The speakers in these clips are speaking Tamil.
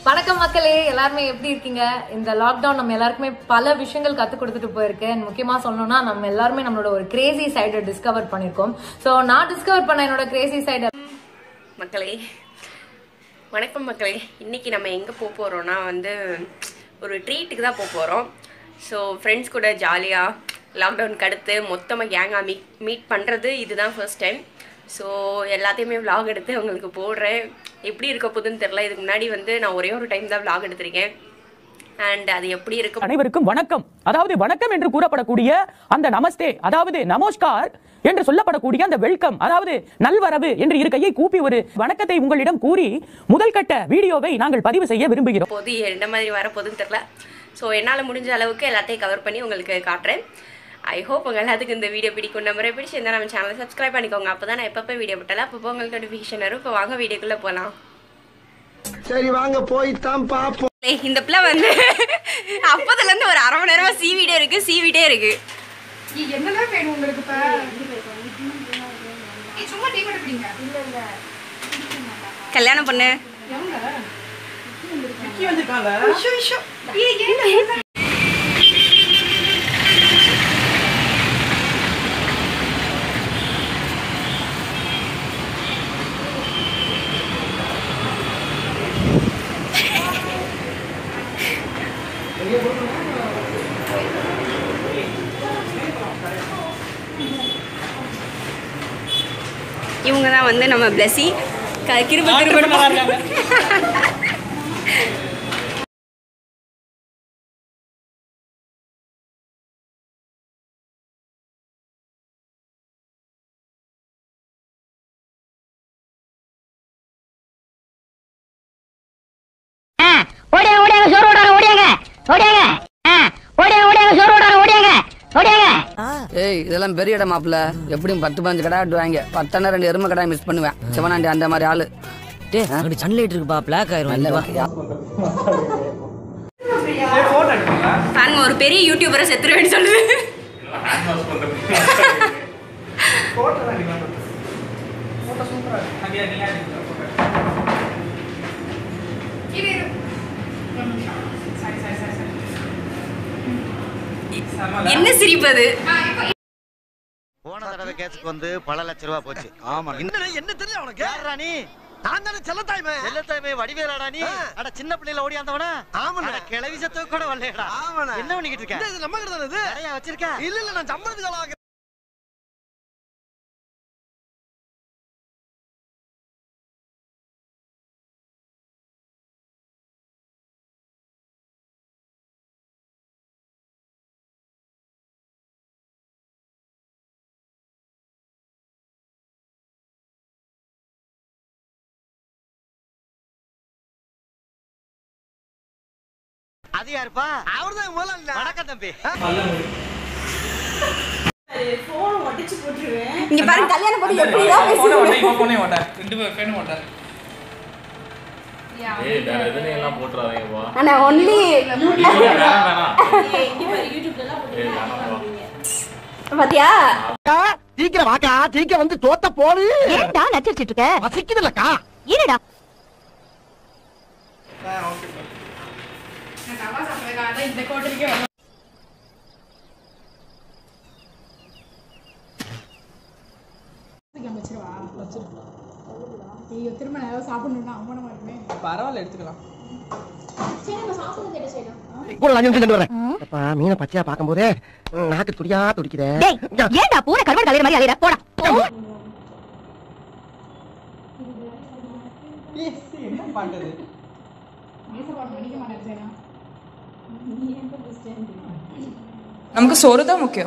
வணக்கம் மக்களே எல்லாருமே எப்படி இருக்கீங்க இந்த லாக்டவுன் நம்ம எல்லாருக்குமே பல விஷயங்கள் கத்து கொடுத்துட்டு போயிருக்கு And முக்கியமா சொல்லணும்னா நம்ம எல்லாருமே நம்மளோட ஒரு கிரேசி சைடை டிஸ்கவர் பண்ணிருக்கோம் சோ நான் டிஸ்கவர் பண்ண என்னோட கிரேசி சைடு மக்களே வணக்கம் மக்களே இன்னைக்கு நம்ம எங்கே போக போகிறோம்னா வந்து ஒரு ட்ரீட்டுக்கு தான் போக போகிறோம் ஸோ ஃப்ரெண்ட்ஸ் கூட ஜாலியாக லாக்டவுனுக்கு அடுத்து மொத்தமாக கேங்காக மீட் மீட் பண்ணுறது இதுதான் ஃபர்ஸ்ட் டைம் ஸோ எல்லாத்தையுமே vlog எடுத்து உங்களுக்கு போடுறேன் எப்படி இருக்க போகுதுன்னு தெரில இதுக்கு முன்னாடி வந்து நான் ஒரே ஒரு டைம் தான் vlog எடுத்திருக்கேன் அண்ட் அது எப்படி இருக்க அனைவருக்கும் வணக்கம் அதாவது வணக்கம் என்று கூறப்படக்கூடிய அந்த நமஸ்தே அதாவது நமஸ்கார் என்று சொல்லப்படக்கூடிய அந்த வெல்கம் அதாவது நல்வரவு என்று இரு கையை கூப்பி ஒரு வணக்கத்தை உங்களிடம் கூறி முதல் கட்ட வீடியோவை நாங்கள் பதிவு செய்ய விரும்புகிறோம் போது எந்த மாதிரி வரப்போகுதுன்னு தெரில ஸோ என்னால் முடிஞ்ச அளவுக்கு எல்லாத்தையும் கவர் பண்ணி உங்களுக்கு காட்டுறேன் ஐ ஹோப் உங்கள் எல்லாத்துக்கும் இந்த வீடியோ பிடிக்கும் நம்பரை பிடிச்சிருந்தா நம்ம சேனலை சப்ஸ்கிரைப் பண்ணிக்கோங்க அப்போ தான் நான் எப்பப்போ வீடியோ போட்டாலும் அப்பப்போ உங்களுக்கு நோட்டிஃபிகேஷன் வரும் இப்போ வாங்க வீடியோக்குள்ளே போகலாம் சரி வாங்க போய்தான் பாப்போம் ஏய், இந்த பிள்ளை வந்து அப்போதுலேருந்து ஒரு அரை மணி நேரமாக சீவிட்டே இருக்கு சீவிட்டே இருக்கு என்னதான் வேணும் உங்களுக்கு இப்ப ஏய், சும்மா டீ மட்டும் குடிங்க கல்யாணம் பண்ணு ஐயோ, ஐயோ. ஏய், ஏன்டா, ஏன்டா? இவங்க தான் வந்து நம்ம பிளஸி க கிருப கிருப ஓடியாங்க ஓடியாங்க சோறு ஓடாங்க ஓடியாங்க ஓடியாங்க ஆ, ஓடியாங்க ஓடியாங்க சோறு ஓடாங்க ஓடியாங்க ஓடியாங்க ஏய் இதெல்லாம் பெரிய இடம் மாப்பிள எப்படியும் பத்து பதினஞ்சு கடை வெட்டுவாங்க பத்தான ரெண்டு எருமை கடை மிஸ் பண்ணுவேன் சிவனாண்டி அந்த மாதிரி ஆளு டேய் அங்கிட்டு சன்லைட் இருக்குப்பா பிளாக் ஆயிரும் நல்ல இங்க வா. வகையா பாருங்க ஒரு பெரிய யூடியூபரை செத்துருவேன்னு சொல்லுது இரு, இரு. ஒரு நிமிஷம். சரி, சரி, சரி, சரி. என்ன சிரிப்பது ஆ, இப்போ போன தடவை கேஸுக்கு வந்து பல லட்ச ரூபா போச்சு ஆமா என்ன என்ன தெரியல உனக்கு யாரா நீ நான் தானே செல்லத்தாய்மே எல்லாத்தையுமே வடிவேலாடா நீ அட சின்ன பிள்ளையில ஓடி ஆந்தவனா ஆமாண்ணே. அட கிளவி சத்து கூட வரலையடா ஆமாண்ணே. என்ன பண்ணிக்கிட்டு இருக்க இது நம்ம கிட்ட தானே இது நிறைய வச்சிருக்க இல்ல இல்ல நான் சம்பளத்துக்கு ஆளாக அது யாருப்பா அவர்தான் முதல்ல வணக்கம் தம்பி இங்க பாருங்க கல்யாணம் பண்ணி எப்படிதான் ஆனா ஒன்லி பாத்தியா சீக்கிரம் வாக்கா சீக்கிரம் வந்து தோத்த போடு ஏன்டா நச்சரிச்சிட்டு இருக்க பசிக்குதுல்லக்கா இருடா நான் தவா சாப்பிட்றதுக்காக தான் இந்த கோட்டருக்கே வந்தேன். இங்க வச்சிருவா? ஐயோ, திரும்ப நான் ஏதாவது சாப்பிடணும்னா அவமானமா இருக்குமே. கூட அஞ்சு நிமிஷம் சென்று வரேன் அப்பா மீனை பச்சையா பார்க்கும்போதே ம், நாக்கு துடியா துடிக்குதே டேய் ஏன்டா பூனை கருவாடு கலையிற மாதிரி அலையிற போடா மேசப்பாடு மன்னிக்க மாட்டேன் சேனா. நமக்கு சோறு தான் முக்கியம்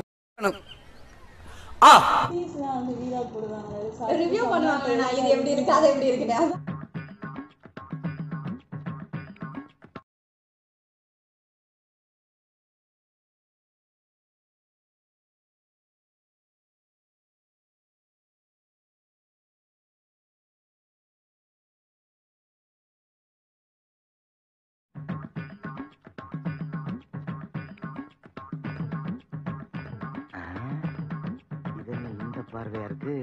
இது என்ன இந்த பார்வையா இருக்கு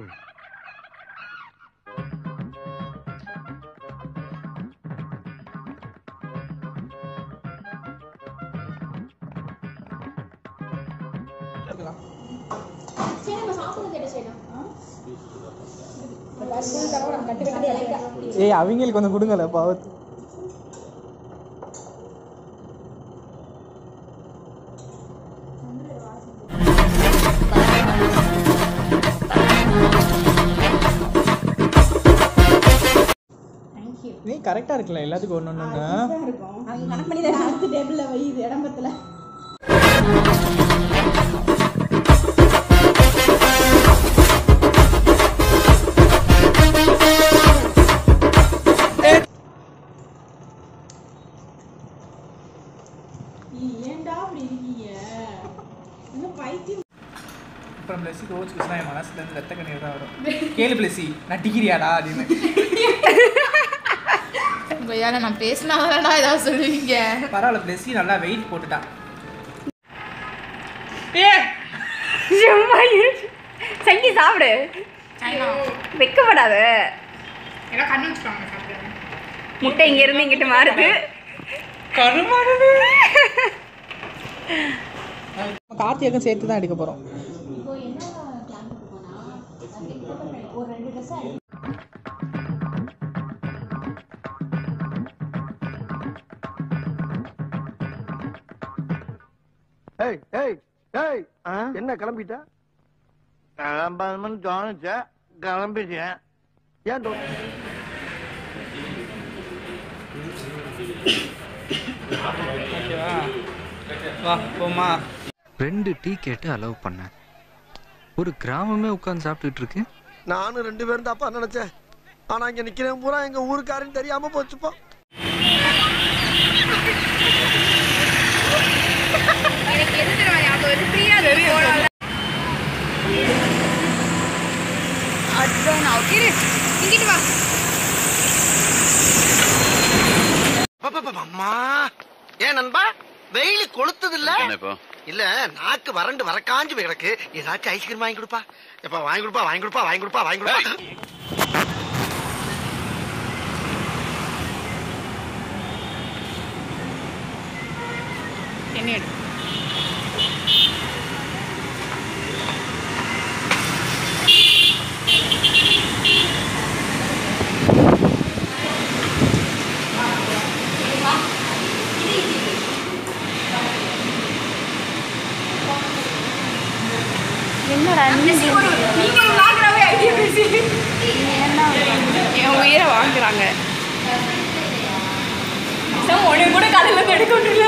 ஏய் அவங்களுக்கு கொஞ்சம் கொடுங்கல பாவத்து நீ கரெக்டா இருக்குல்ல எல்லாத்துக்கும் ஒன்று ஒன்று அவங்க கணக்கு பண்ணி தரேன் அடுத்த டேபிள்ல வை இது இடம்பத்துல ஏன்டா அப்படி இருக்கீங்க என்ன பைத்தியம் அப்புறம் பிளஸி கோச்சுக்குச்சுனா என் மனசுல இருந்து ரத்த கண்ணீர் தான் வரும் கேளு பிளஸி நான் டிகிரியாடா அப்படின்னு கொய்யால நான் பேசினா வரடா ஏதாவது சொல்லுவீங்க பரவாயில்ல பிளஸி நல்லா வெயிட் போட்டுட்டா சும்மா இரு. சங்கி சாப்பிடு வெக்கப்படாத எல்லாம் கண்ணு வச்சுக்கோங்க சாப்பிடுங்க முட்டை இங்க இருந்து இங்கிட்டு மாறுது கருமானது கார்த்தியாக்கும் சேர்த்து தான் எடுக்க போறோம் இப்போ என்ன பிளான் போனா ஒரு ரெண்டு ட்ரெஸ் ஏய் ஏய் ஏய் என்ன கிளம்பிட்ட கிளம்பணும்னு தோணுச்சு கிளம்பிட்டேன் ஏன் தோ- ஓகேவா வா போமா ரெண்டு டீ கேட்டு அலோவ் பண்ணேன் ஒரு கிராமமே உட்காந்து சாப்பிட்டுட்டு இருக்கு நானும் ரெண்டு பேரும் தப்பா நினைச்சேன் ஆனா இங்க நிக்கிறேன் பூரா எங்க ஊருக்காரன்னு தெரியாம போச்சுப்பா எனக்கு எது தெரியுமா ஞாபகம் வருது ஃப்ரீயா போகலாம் அதான் நான் ஓகே இங்கிட்டு வா அம்மா ஏன் நண்பா வெயில் கொளுத்தது இல்ல இல்ல நாக்கு வறண்டு வரக்காஞ்சு போய் கிடக்கு ஏதாச்சும் ஐஸ்கிரீம் வாங்கி கொடுப்பா எப்பா வாங்கி கொடுப்பா வாங்கி கொடுப்பா வாங்கி கொடுப்பா வாங்கி கொடுப்பா என்ன எடு என்னடா நீங்க ஒரு vlogger-ஆவே idea பேசி. என் உயிரை வாங்குறாங்க சார் உடனே கூட கடையில் இருந்து எடுக்க முடியல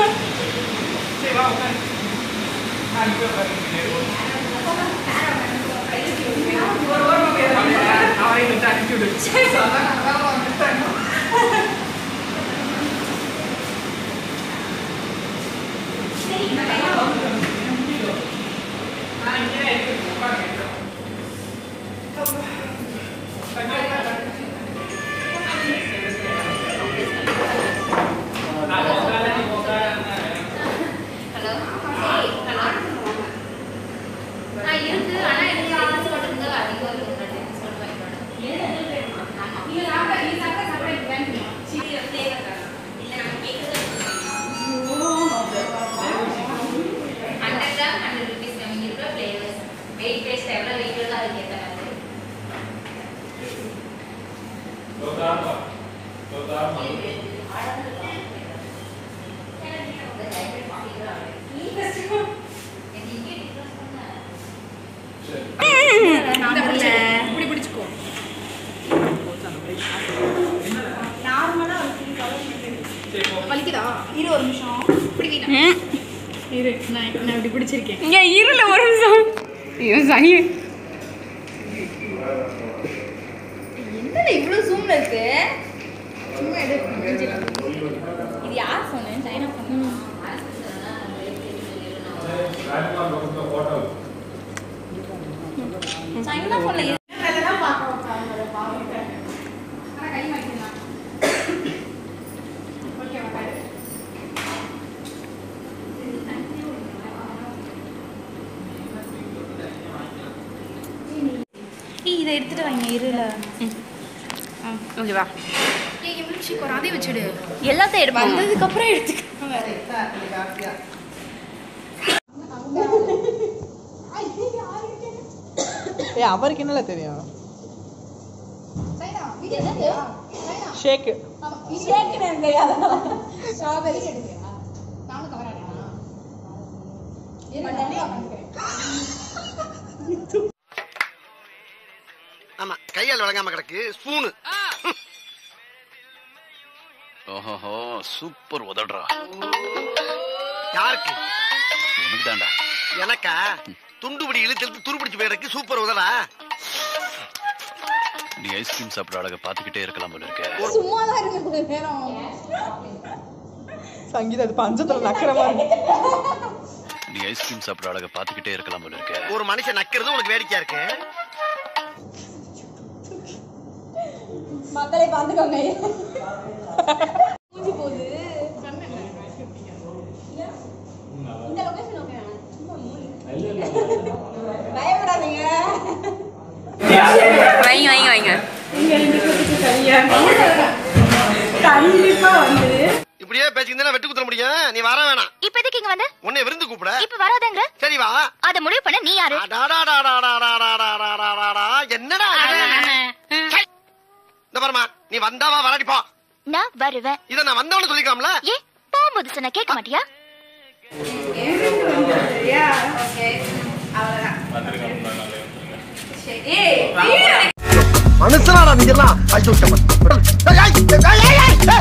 இப்படி பிடிச்சுக்கோ வலிக்குதா இரு ஒரு நிமிஷம் இப்படி வீணா. இரு நான் நான் இப்படி பிடிச்சிருக்கேன் இங்க இருல ஒரு நிமிஷம் ஐயோ சனி என்னடா இவ்வளவு ஜூம்ல இருக்கு சும்மா எடு மூஞ்சில. இது யார் ஃபோனு சைனா ஃபோன் சைனா ஃபோன்ல இதை எடுத்துட்டு வாங்க இருல ஓகேவா அதையும் வச்சுடு எல்லாத்தையும் எடுப்பாங்க வந்ததுக்கு அப்புறம் எடுத்துக்கோங்க ஏ அவருக்கு என்னல தெரியும் ஷேக் ஆமா கையால் வழங்காம கிடக்கு ஸ்பூனு ஓஹோ சூப்பர் உதடுறா யாருக்கு உனக்கு தாண்டா எனக்கா துண்டுபிடி இழுத்து இழுத்து துருப்பிடிச்சு போயிருக்கு சூப்பர் உதடா நீ ஐஸ்கிரீம் சாப்பிட்ற அழகை பார்த்துக்கிட்டே இருக்கலாம் போல இருக்க சும்மா தான் இருக்கு கொஞ்ச நேரம் சங்கீதா அது பஞ்சத்துல நக்கரமா இருக்கு நீ ஐஸ்கிரீம் சாப்பிட்ற அழகை பார்த்துக்கிட்டே இருக்கலாம் போல இருக்க ஒரு மனுஷன் நக்கிறது உனக்கு வேடிக்கையா இருக்கு மக்களை பார்த்துக்கோங்க மூஞ்சி போகுது இந்த லொகேஷன் ஓகே பயப்படாதீங்க வைங்க வைங்க வைங்க கண்டிப்பா வந்து இப்படியே பேசிக்கிட்டு வெட்டு குத்துற முடியும் நீ வர வேணாம் இப்ப எதுக்கு இங்க வந்த உன்னை விருந்து கூப்பிட இப்ப வராதங்கிற சரி வா அத முடிவு பண்ண நீ யாரு அடாடாடாடாடாடாடாடாடாடா. என்னடா இது? சை. இந்த பாருமா நீ வந்தாவா வராடி போ நான் வருவேன் இத நான் வந்தவனு சொல்லிக்கலாம்ல ஏ போகும்போது சொன்ன கேட்க மாட்டியா மனுஷனாடா நீ எல்லாம் ஐயோ சம்ம. ஏய், ஏய், ஏய், ஏய், ஏய், ஏய்.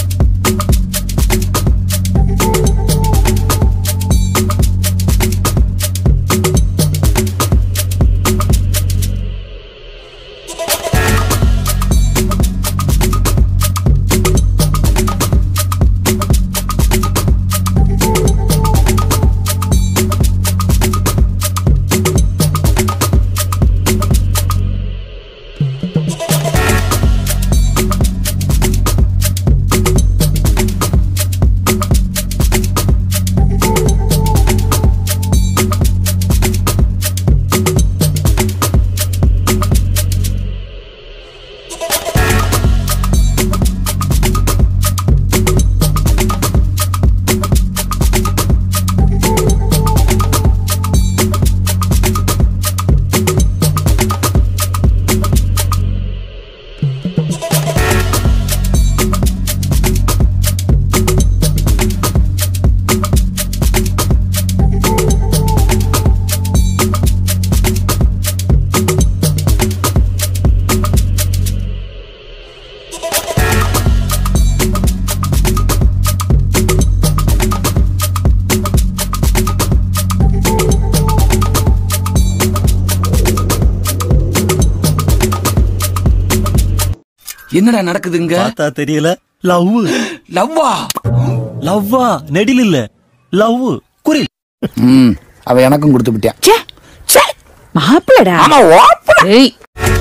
என்னடா நடக்குதுங்க பார்த்தா தெரியல லவ் லவ்வா லவ்வா நெடில் இல்ல லவ் குரில் ம் அவ எனக்கும் கொடுத்து விட்டியா மாப்பிளடா ஆமா ஓப்ப